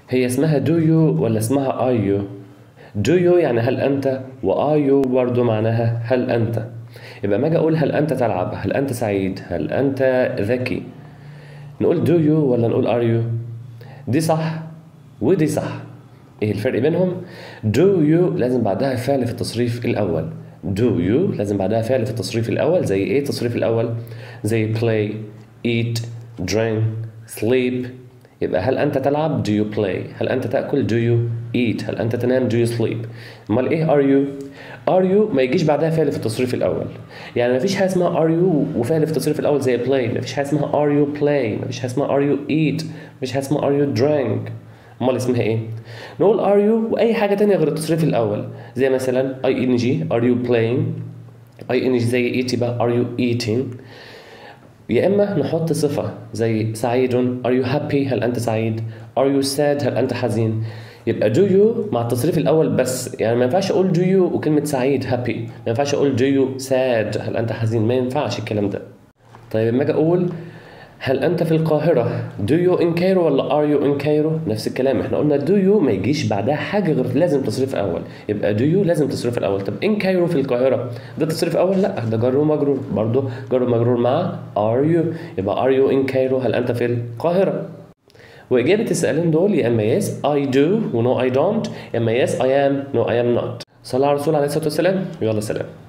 هي اسمها do you ولا اسمها are you do you يعني هل أنت و are you برضو معناها هل أنت يبقى ما أجي أقول هل أنت تلعب هل أنت سعيد هل أنت ذكي نقول do you ولا نقول are you دي صح ودي صح ايه الفرق بينهم do you لازم بعدها فعل في التصريف الاول do you لازم بعدها فعل في التصريف الاول زي ايه التصريف الاول زي play eat drink sleep يبقى هل انت تلعب do you play هل انت تاكل do you eat هل انت تنام do you sleep امال ايه are you are you ما يجيش بعدها فعل في التصريف الاول يعني ما فيش حاجه اسمها are you وفعل في التصريف الاول زي play ما فيش حاجه اسمها are you play ما فيش حاجه اسمها are you eat ما فيش حاجه اسمها are you drink امال اسمها ايه نقول are you واي حاجه تانية غير التصريف الاول زي مثلا ing are you playing ing زي eat يبقى are you eating يا اما نحط صفه زي سعيد are you happy هل انت سعيد are you sad هل انت حزين يبقى do you مع التصريف الاول بس يعني ما ينفعش اقول do you وكلمه سعيد happy ما ينفعش اقول do you sad هل انت حزين ما ينفعش الكلام ده طيب لما اجي اقول هل انت في القاهره do you in Cairo ولا are you in Cairo نفس الكلام احنا قلنا do you ما يجيش بعدها حاجه غير لازم تصريف اول يبقى do you لازم تصريف الاول طب in Cairo في القاهره ده تصريف اول لا ده جر ومجرور برضه جر ومجرور مع are you يبقى are you in Cairo هل انت في القاهره واجابه السؤالين دول يا اما yes I do و no I don't يا اما yes I am no I am not صلى على الرسول عليه الصلاه والسلام يلا سلام